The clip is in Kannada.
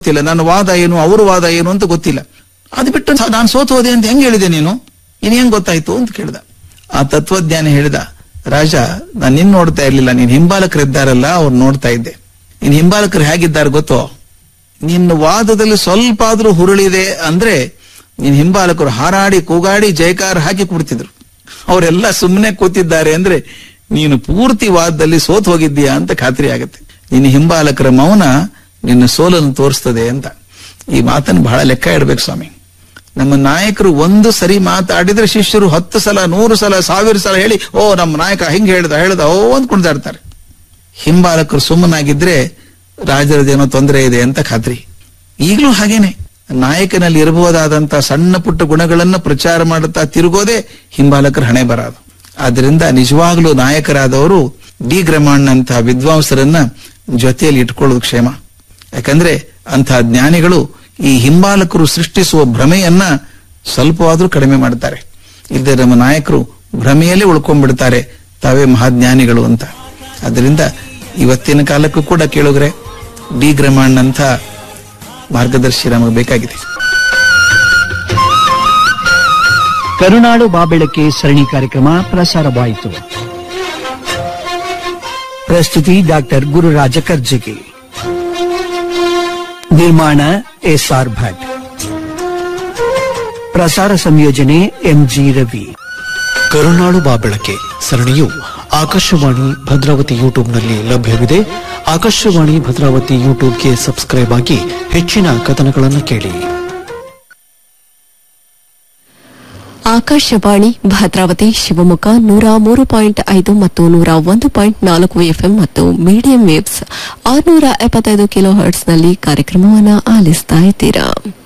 ಗೊತ್ತಿಲ್ಲ ನನ್ನ ವಾದ ಏನು ಅವ್ರ ವಾದ ಏನು ಅಂತ ಗೊತ್ತಿಲ್ಲ ಅದು ಬಿಟ್ಟು ಸ- ನಾನು ಸೋತು ಹೋದೆ ಅಂತ ಹೆಂಗ್ ಹೇಳಿದೆ ನೀನು ಇನ್ ಹೆಂಗ್ ಗೊತ್ತಾಯ್ತು ಅಂತ ಕೇಳ್ದ ಆ ತತ್ವಜ್ಞಾನಿ ಹೇಳಿದ ರಾಜ ನಾನು ನಿನ್ ನೋಡ್ತಾ ಇರ್ಲಿಲ್ಲ ನೀನ್ ಹಿಂಬಾಲಕರಿದ್ದಾರಲ್ಲ ಅವ್ರು ನೋಡ್ತಾ ಇದ್ದೆ ನಿನ್ ಹಿಂಬಾಲಕರು ಹೇಗಿದ್ದಾರೆ ಗೊತ್ತೋ ನಿನ್ನ ವಾದದಲ್ಲಿ ಸ್ವಲ್ಪ ಆದ್ರೂ ಹುರುಳಿದೆ ಅಂದ್ರೆ ನಿನ್ ಹಿಂಬಾಲಕರು ಹಾರಾಡಿ ಕೂಗಾಡಿ ಜಯಕಾರ ಹಾಕಿ ಕುಡ್ತಿದ್ರು ಅವರೆಲ್ಲ ಸುಮ್ಮನೆ ಕೂತಿದ್ದಾರೆ ಅಂದ್ರೆ ನೀನು ಪೂರ್ತಿ ವಾದದಲ್ಲಿ ಸೋತ್ ಹೋಗಿದ್ದೀಯಾ ಅಂತ ಖಾತ್ರಿ ಆಗುತ್ತೆ ನಿನ್ನ ಹಿಂಬಾಲಕರ ಮೌನ ನಿನ್ನ ಸೋಲನ್ನು ತೋರಿಸ್ತದೆ ಅಂತ ಈ ಮಾತನ್ನು ಬಹಳ ಲೆಕ್ಕ ಇಡ್ಬೇಕು ಸ್ವಾಮಿ ನಮ್ಮ ನಾಯಕರು ಒಂದು ಸರಿ ಮಾತಾಡಿದ್ರೆ ಶಿಷ್ಯರು ಹತ್ತು ಸಲ ನೂರು ಸಲ ಸಾವಿರ ಸಲ ಹೇಳಿ ಓ ನಮ್ಮ ನಾಯಕ ಹಿಂಗ್ ಹೇಳ್ದ ಹೇಳ್ದ ಓ ಅಂತ ಕುಣಿದಾಡ್ತಾರೆ ಹಿಂಬಾಲಕರು ಸುಮ್ಮನಾಗಿದ್ರೆ ರಾಜರದೇನೋ ತೊಂದರೆ ಇದೆ ಅಂತ ಖಾತ್ರಿ ಈಗಲೂ ಹಾಗೇನೆ ನಾಯಕನಲ್ಲಿ ಇರಬಹುದಾದಂತ ಸಣ್ಣ ಪುಟ್ಟ ಗುಣಗಳನ್ನ ಪ್ರಚಾರ ಮಾಡುತ್ತಾ ತಿರುಗೋದೇ ಹಿಂಬಾಲಕರ ಹಣೆ ಬರೋದು ಆದ್ರಿಂದ ನಿಜವಾಗ್ಲೂ ನಾಯಕರಾದವರು ಡಿ ಗ್ರಮಾಣ್ಣಂತಹ ವಿದ್ವಾಂಸರನ್ನ ಜೊತೆಯಲ್ಲಿ ಇಟ್ಕೊಳ್ಳೋದು ಕ್ಷೇಮ ಯಾಕಂದ್ರೆ ಅಂತಹ ಜ್ಞಾನಿಗಳು ಈ ಹಿಂಬಾಲಕರು ಸೃಷ್ಟಿಸುವ ಭ್ರಮೆಯನ್ನ ಸ್ವಲ್ಪವಾದ್ರೂ ಕಡಿಮೆ ಮಾಡ್ತಾರೆ ಇಲ್ಲದೆ ನಮ್ಮ ನಾಯಕರು ಭ್ರಮೆಯಲ್ಲೇ ಉಳ್ಕೊಂಡ್ಬಿಡ್ತಾರೆ ತಾವೇ ಮಹಾಜ್ಞಾನಿಗಳು ಅಂತ ಅದರಿಂದ ಇವತ್ತಿನ ಕಾಲಕ್ಕೂ ಕೂಡ ಕೇಳುಗ್ರೆ ಡಿ ಗ್ರಮಾಣ್ ಅಂತ ಮಾರ್ಗದರ್ಶಿ ನಮಗೆ ಬೇಕಾಗಿದೆ ಕರುನಾಡು ಬಾಬೆಳಕೆ ಸರಣಿ ಕಾರ್ಯಕ್ರಮ ಪ್ರಸಾರವಾಯಿತು ಪ್ರಸ್ತುತಿ ಡಾಕ್ಟರ್ ಗುರುರಾಜ ಕರ್ಜಗಿ ನಿರ್ಮಾಣ ಎಸ್ಆರ್ ಭಟ್ ಪ್ರಸಾರ ಸಂಯೋಜನೆ ಎಂಜಿ ರವಿ ಕರುನಾಡು ಬಾಬೆಳಕೆ ಸರಣಿಯು ಆಕಾಶವಾಣಿ ಭದ್ರಾವತಿ ಯೂಟ್ಯೂಬ್ನಲ್ಲಿ ಲಭ್ಯವಿದೆ ಆಕಾಶವಾಣಿ ಭದ್ರಾವತಿ ಯೂಟ್ಯೂಬ್ಗೆ ಸಬ್ಸ್ಕ್ರೈಬ್ ಆಗಿ ಹೆಚ್ಚಿನ ಕಥನಗಳನ್ನು ಕೇಳಿ ಆಕಾಶವಾಣಿ ಭದ್ರಾವತಿ ಶಿವಮೊಗ್ಗ ನೂರ ಮೂರು ಪಾಯಿಂಟ್ ಐದು ಮತ್ತು ನೂರ ಒಂದು ಪಾಯಿಂಟ್ ನಾಲ್ಕು ಎಫ್ಎಂ ಮತ್ತು ಮೀಡಿಯಂ ವೇವ್ಸ್ ಆರುನೂರ ಎಪ್ಪತ್ತೈದು ಕಿಲೋ ಹರ್ಟ್ಸ್ನಲ್ಲಿ ಕಾರ್ಯಕ್ರಮವನ್ನು ಆಲಿಸ್ತಾ ಇದ್ದೀರಾ